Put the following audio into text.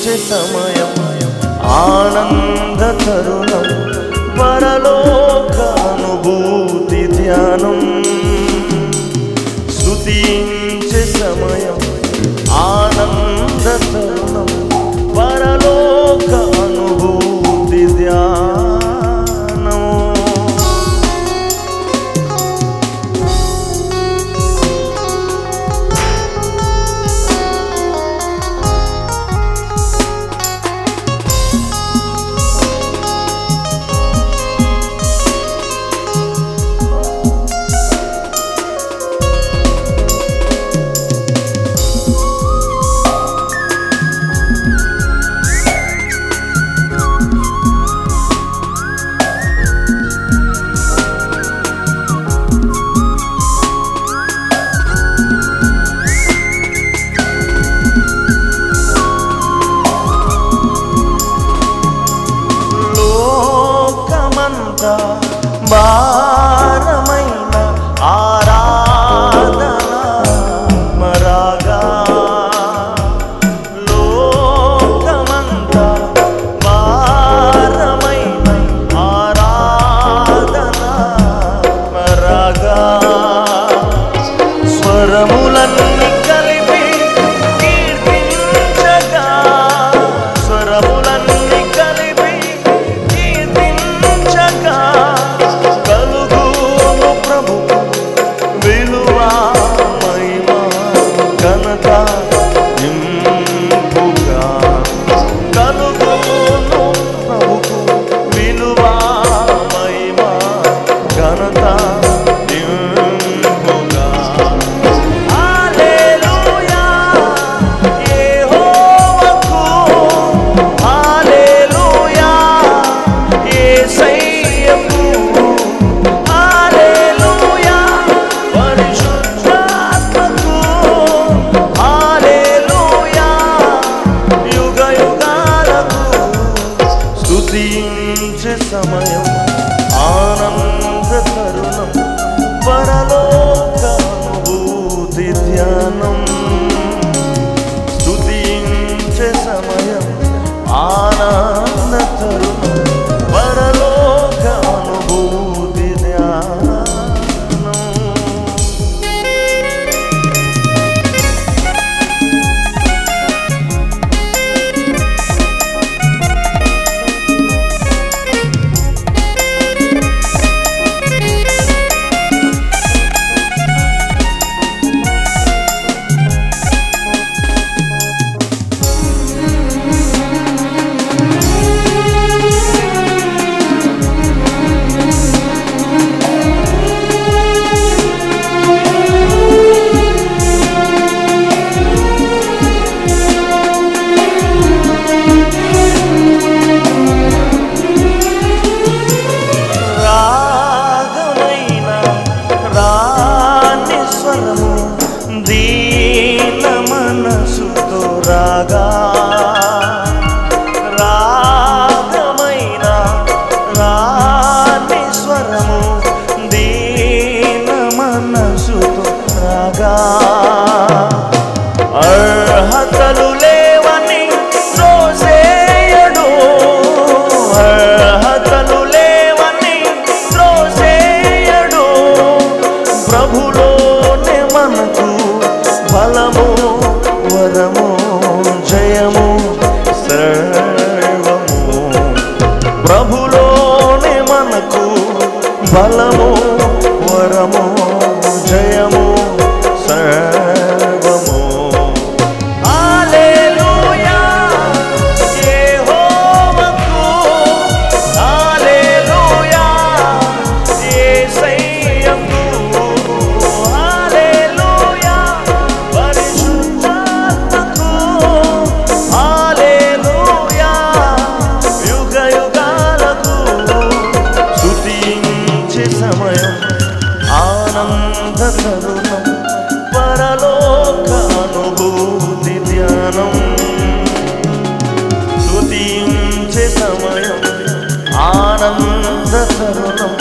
స్తుతించే సమయం ఆనంద తరుణం పరలోక అనుభూతి ధ్యానం స్తుతించే సమయం ఆనంద తరుణం పరలోక అనుభూతి ధ్యానం లోకమంతా భారమైన ఆరాధన మరాగా లోకమంతా భారమైన ఆరాధన మరాగా స్వరములన్నీ కలిపి కీర్తించగా స్వరములన్నీ కలిపి కీర్తించగా కలుగును ప్రభు విలువ మహిమ ఘనత నింపుగా కలుగును ప్రభుకు విలువ మహిమ ఘనత నింపుగా హల్లెలూయా యెహోవాకు హల్లెలూయా యేసయ్యకు హల్లెలూయా పరిశుద్ధాత్మకు హల్లెలూయా యుగ యుగాలకు స్తుతించే సమయం ఆనంద తరుణం పరలోక అనుభూతి ధ్యానం స్తుతించే సమయం ఆనంద తరుణం పరలోక అనుభూతి ధ్యానం రాగమైన రాణి స్వరము దీన మనసుతో రాగా రాగమైన రాణి స్వరము దీన మనసుతో రాగా అర్హతలు లేవని త్రోసేయడు అర్హతలు లేవని త్రోసేయడు ప్రభులోనే మనకు ఫలము వరము జయము సర్వము ప్రభులోనే మనకు బలము వరము జయము సర్వము హల్లెలూయా యెహోవాకు హల్లెలూయా యేసయ్యకు హల్లెలూయా పరిశుద్ధాత్మకు హల్లెలూయా యుగ యుగాలకు స్తుతించే సమయం ఆనంద తరుణం పరలోక అనుభూతి ధ్యానం స్తుతించే సమయం ఆనంద తరుణం